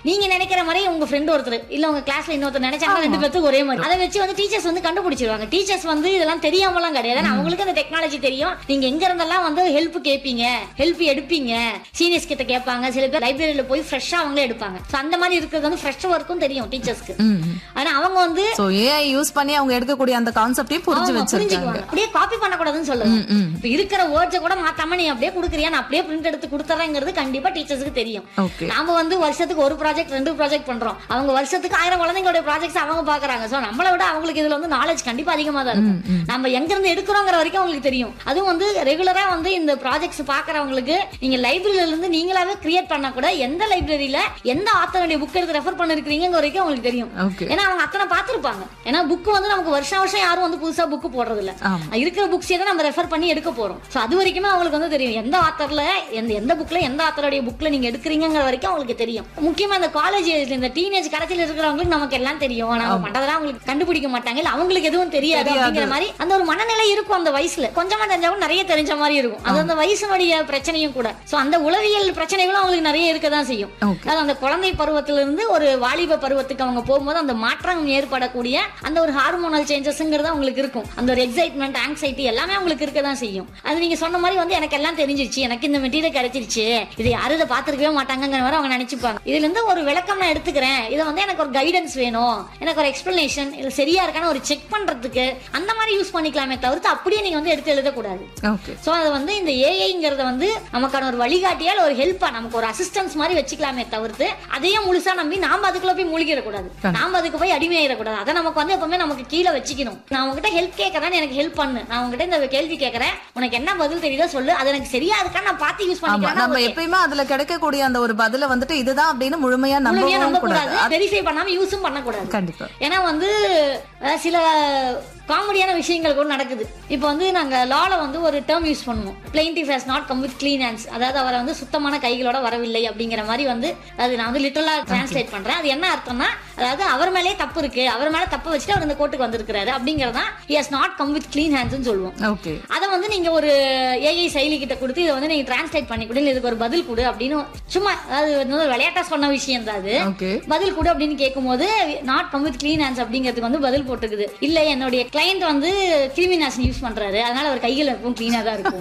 நீங்க நினைக்கிற மாதிரி உங்க ஃப்ரெண்ட் ஒருத்தர் இல்ல உங்க கிளாஸ்ல இன்னொருத்தர் நினைச்சாங்க ரெண்டு பேத்துக்கு ஒரே மாதிரி அதை வச்சு வந்து டீச்சர்ஸ் வந்து கண்டுபிடிச்சிருவாங்க டீச்சர்ஸ் வந்து இதெல்லாம் தெரியாமலாம் கிடையாது ஆனா அவங்களுக்கு அந்த டெக்னாலஜி தெரியும் நீங்க எங்க இருந்தெல்லாம் வந்து ஹெல்ப் கேட்பீங்க ஹெல்ப் எடுப்பீங்க சீனியர்ஸ் கிட்ட கேட்பாங்க சில பேர் லைப்ரரியில போய் ஃப்ரெஷ்ஷா அவங்களே எடுப்பாங்க So அந்த மாதிரி இருக்கிறது வந்து ஃப்ரெஷ் ஒர்க்கும் தெரியும் டீச்சர்ஸ்க்கு ஆனா அவங்க வந்து சோ ஏஐ யூஸ் பண்ணி அவங்க எடுக்கக்கூடிய அந்த கான்செப்டையும் புரிஞ்சு ஆமா, வச்சிருக்காங்க புரிஞ்சுக்குவாங்க. அப்படியே காப்பி பண்ணக்கூடாதுன்னு சொல்லுவேன் இப்ப இருக்கிற வேர்ட்ஸ் கூட மாத்தாம நீ அப்படியே குடுக்குறியா நான் அப்படியே பிரிண்ட் எடுத்து கொடுத்துறேங்கிறது கண்டிப்பா டீச்சர்ஸ்க்கு தெரியும் ஓகே நாம வந்து வருஷத்துக்கு ஒரு ப்ராஜெக்ட் ரெண்டு ப்ராஜெக்ட் பண்றோம் அவங்க வருஷத்துக்கு ஆயிரம் குழந்தைங்களோட ப்ராஜெக்ட்ஸ் அவங்க பாக்குறாங்க சோ நம்மளை விட அவங்களுக்கு இதுல வந்து நாலேஜ் கண்டிப்பா அதிகமா தான் இருக்கும் நம்ம எங்க இருந்து எடுக்கிறோங்கிற வரைக்கும் அவங்களுக்கு தெரியும் அதுவும் வந்து ரெகுலரா வந்து இந்த ப்ராஜெக்ட்ஸ் பாக்குறவங்களுக்கு நீங்க லைப்ரரியில இருந்து நீங்களாவே கிரியேட் பண்ணா கூட எந்த லைப்ரரியில எந்த ஆத்தருடைய புக் எடுத்து ரெஃபர் பண்ணிருக்கீங்க வரைக்கும் அவங்களுக்கு தெரியும் ஓகே ஏன்னா அவங்க அத்தனை பார்த்திருப்பாங்க ஏன்னா புக் வந்து நமக்கு வருஷம் வருஷம் யாரும் வந்து புதுசா புக் போடுறது இல்ல ஆமா. இருக்கிற புக்ஸே தான் நம்ம ரெஃபர் பண்ணி எடுக்க போறோம் சோ அது வரைக்குமே அவங்களுக்கு வந்து தெரியும் எந்த ஆத்தர்ல எந்த எந்த புக்ல எந்த ஆத்தருடைய புக்ல நீங்க எடுக்கிறீங்கிற வரைக்கும் அவங்களுக்கு தெரியும் முக்கியமா இந்த காலேஜ் இந்த டீனேஜ் கடைசியில் இருக்கிறவங்களுக்கு நமக்கு எல்லாம் தெரியும் நம்ம பண்றதெல்லாம் அவங்களுக்கு கண்டுபிடிக்க மாட்டாங்க இல்ல அவங்களுக்கு எதுவும் தெரியாது தெரியாது. அப்படிங்கிற மாதிரி அந்த ஒரு மனநிலை இருக்கும் அந்த வயசுல கொஞ்சமா தெரிஞ்சவங்க நிறைய தெரிஞ்ச மாதிரி இருக்கும் அது அந்த வயசுனுடைய பிரச்சனையும் கூட சோ அந்த உளவியல் பிரச்சனைகளும் அவங்களுக்கு நிறைய இருக்கதான் செய்யும் ஓகே அதாவது அந்த குழந்தை பருவத்திலிருந்து ஒரு வாலிப பருவத்துக்கு அவங்க போகும்போது அந்த மாற்றம் ஏற்படக்கூடிய அந்த ஒரு ஹார்மோனல் சேஞ்சஸ்ங்கிறது அவங்களுக்கு இருக்கும் அந்த ஒரு எக்ஸைட்மெண்ட் ஆங்ஸைட்டி எல்லாமே அவங்களுக்கு இருக்க தான் செய்யும் அது நீங்க சொன்ன மாதிரி வந்து எனக்கு எல்லாம் தெரிஞ்சிருச்சு எனக்கு இந்த மெட்டீரியல் கிடைச்சிருச்சு இது யாரும் இதை பார்த்துருக்கவே மாட்டாங்கிற மாதிரி அவங்க நினைச்சுப்பாங்க இதுல இருந்து ஒரு விளக்கம் நான் எடுத்துக்கிறேன் இதை வந்து எனக்கு ஒரு கைடன்ஸ் வேணும் எனக்கு ஒரு எக்ஸ்பிளனேஷன் இது சரியா இருக்கான்னு ஒரு செக் பண்றதுக்கு அந்த மாதிரி யூஸ் பண்ணிக்கலாமே தவிர்த்து அப்படியே நீங்க வந்து எடுத்து எழுதக்கூடாது ஓகே சோ அது வந்து இந்த ஏஐங்கிறத வந்து நமக்கான ஒரு வழிகாட்டியால் ஒரு ஹெல்ப்பா நமக்கு ஒரு அசிஸ்டன்ஸ் மாதிரி வச்சுக்கலாமே தவிர்த்து அதையும் முழுசா நம்பி நாம அதுக்குள்ள போய் மூழ்கிடக்கூடாது நாம அதுக்கு போய் அடிமையாயிடக்கூடாது அதை நமக்கு வந்து எப்பவுமே நமக்கு கீழே வச்சுக்கணும் நான் உங்ககிட்ட ஹெல்ப் கேட்கறேன் எனக்கு ஹெல்ப் பண்ணு நான் உங்ககிட்ட இந்த கேள்வி கேட்கறேன் உனக்கு என்ன பதில் தெரியுதோ சொல்லு அது எனக்கு சரியா இருக்கா நான் பார்த்து யூஸ் ஆமா நம்ம பண்ணிக்கிறேன் எப்பயுமே அதுல கிடைக்கக்கூடிய அந்த ஒரு பதில வந்துட்டு இதுதான் அப்படின்னு முழுமையா முழுமையா நம்பவும் நம்ப கூடாது கூடாது வெரிஃபை பண்ணாம யூஸும் பண்ணக்கூடாது கண்டிப்பா ஏன்னா வந்து அஹ், சில காமெடியான விஷயங்கள் கூட நடக்குது இப்போ வந்து நாங்க லால வந்து ஒரு டேர்ம் யூஸ் பண்ணுவோம் plaintiff has not come with clean hands அதாவது அவரை வந்து சுத்தமான கைகளோட வரவில்லை அப்படிங்கிற மாதிரி வந்து அது நான் வந்து லிட்டரலா டிரான்ஸ்லேட் பண்றேன் அது என்ன அர்த்தம்னா அதாவது அவர் மேலே தப்பு இருக்கு அவர் மேல தப்பு வச்சுட்டு அவர் இந்த கோர்ட்டுக்கு வந்திருக்கிறாரு அப்படிங்கறதா he has not come with clean hands சொல்லுவோம் ஓகே அதை வந்து நீங்க ஒரு ஏஐ செயலி கிட்ட கொடுத்து இதை வந்து நீங்க டிரான்ஸ்லேட் பண்ணி கொடு இல்ல இதுக்கு ஒரு பதில் கொடு அப்படின்னு சும்மா அதாவது வந்து ஒரு விளையாட்டா சொன்ன விஷயம் தான் அது ஓகே பதில் கொடு அப்படின்னு கேட்கும்போது not come with clean hands அப்படிங்கிறதுக்கு வந்து பதில் போட்டுக்குது இல்ல என்னுடைய கிளையண்ட் வந்து கிருமி நாசினி யூஸ் பண்றாரு அதனால அவர் கைகள் இருக்கும் கிளீனா தான் இருக்கும்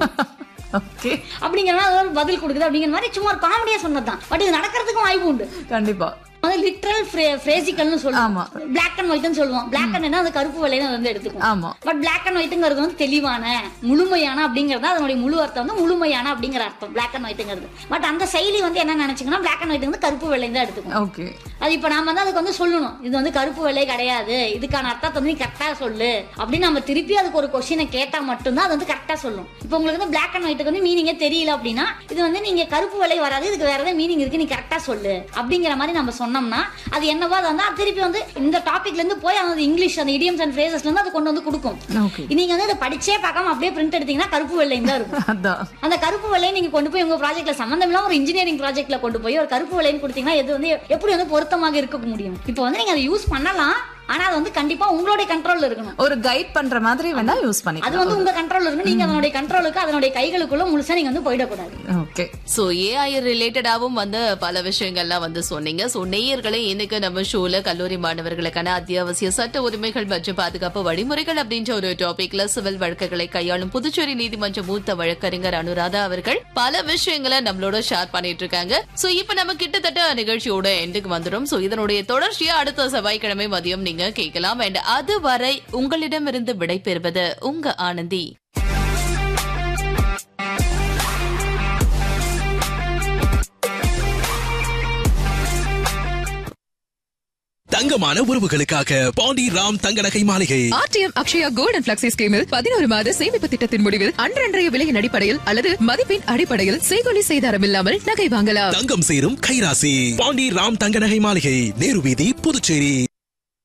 ஓகே அப்படிங்கிற மாதிரி அது ஒரு பதில் கொடுக்குது அப்படிங்கிற மாதிரி சும்மா ஒரு காமெடியா சொன்னதுதான் பட் இது நடக்கிறதுக்கும் வாய்ப்பு உண்டு கண்டிப்பா அது லிட்ரல் ஃப்ரேசிக்கல்னு சொல்லுவோம் ஆமா. பிளாக் அண்ட் ஒயிட்னு சொல்லுவோம் பிளாக் அண்ட் என்ன அது கருப்பு வெள்ளைன்னு அது வந்து எடுத்துக்கும் ஆமா பட் பிளாக் அண்ட் ஒயிட்ங்கிறது வந்து தெளிவான முழுமையான அப்படிங்கறது அதனுடைய முழு அர்த்தம் வந்து முழுமையான அப்படிங்கிற அர்த்தம் பிளாக் அண்ட் ஒயிட்ங்கிறது பட் அந்த செயலி வந்து என்ன நினைச்சுங்கன்னா பிளாக் அண்ட் ஒயிட் வந்து கருப்பு வெள்ளை தான் எடுத்துக்கும் ஓகே அது இப்ப நாம வந்து அதுக்கு வந்து சொல்லணும் இது வந்து கருப்பு வெள்ளை கிடையாது இதுக்கான அர்த்தத்தை வந்து நீ கரெக்டா சொல்லு அப்படின்னு நம்ம திருப்பி அதுக்கு ஒரு கொஸ்டினை கேட்டா மட்டும்தான் அது வந்து கரெக்டா சொல்லும் இப்போ உங்களுக்கு வந்து பிளாக் அண்ட் ஒயிட்டுக்கு வந்து மீனிங்கே தெரியல அப்படின்னா இது வந்து நீங்க கருப்பு வெள்ளை வராது இதுக்கு வேற ஏதாவது மீனிங் இருக்கு நீ கரெக்டா சொல்லு அப்படிங்கிற மாதிரி நம்ம சொன்னோம்னா அது என்னவோ அது வந்து அது திருப்பி வந்து இந்த டாபிக்ல இருந்து போய் அந்த இங்கிலீஷ் அந்த இடியம்ஸ் அண்ட் ஃப்ரேசஸ்ல இருந்து அது கொண்டு வந்து கொடுக்கும் ஓகே நீங்க வந்து அதை படிச்சே பார்க்காம அப்படியே பிரிண்ட் எடுத்தீங்கன்னா கருப்பு வெள்ளையும் தான் இருக்கும் அதான் அந்த கருப்பு வெள்ளையை நீங்க கொண்டு போய் உங்க ப்ராஜெக்ட்ல சம்பந்தம் இல்லாம ஒரு இன்ஜினியரிங் ப்ராஜெக்ட்ல கொண்டு போய் ஒரு கருப்பு வெள்ளைன்னு கொடுத்தீங்கன்னா இது வந்து எப்படி வந்து பொருத்தமாக இருக்க முடியும் இப்போ வந்து நீங்க அதை யூஸ் பண்ணலாம் ஆனா அது வந்து கண்டிப்பா உங்களுடைய கண்ட்ரோல்ல இருக்கணும் ஒரு கைட் பண்ற மாதிரி வேணா யூஸ் அது பண்ணிக்கலாம் வந்து உங்க கண்ட்ரோல்ல இருக்கு நீங்க அதனுடைய கண்ட்ரோலுக்கு அதனுடைய கைகளுக்குள்ள முழுசா நீங்க வந்து போயிடக்கூடாது ஓகே சோ ஏஐ ரிலேட்டடாவும் வந்து பல விஷயங்கள்லாம் வந்து சொன்னீங்க சோ நேயர்களே இன்னைக்கு நம்ம ஷோல கல்லூரி மாணவர்களுக்கான அத்தியாவசிய சட்ட உரிமைகள் மற்றும் பாதுகாப்பு வழிமுறைகள் அப்படின்ற ஒரு டாபிக்ல சிவில் வழக்குகளை கையாளும் புதுச்சேரி நீதிமன்ற மூத்த வழக்கறிஞர் அனுராதா அவர்கள் பல விஷயங்களை நம்மளோட ஷேர் பண்ணிட்டு இருக்காங்க சோ இப்ப நம்ம கிட்டத்தட்ட நிகழ்ச்சியோட எண்டுக்கு வந்துடும் சோ இதனுடைய தொடர்ச்சியா அடுத்த செவ்வாய்க்கிழமை மதியம் நீங்க கேட்கலாம் அண்ட் அதுவரை உங்களிடமிருந்து விடைபெறுவது உங்க ஆனந்தி தங்கமான உறவுகளுக்காக பாண்டி ராம் தங்க நகை மாளிகை R T M Akshaya gold and flexi ஸ்கீமில் பதினோரு மாத சேமிப்பு திட்டத்தின் முடிவில் அன்றன்றைய விலையின் அடிப்படையில் அல்லது மதிப்பின் அடிப்படையில் செய்கொலி செய்தாரம் இல்லாமல் நகை வாங்கலாம் தங்கம் சேரும் கைராசி பாண்டி ராம் தங்க நகை மாளிகை நேரு வீதி புதுச்சேரி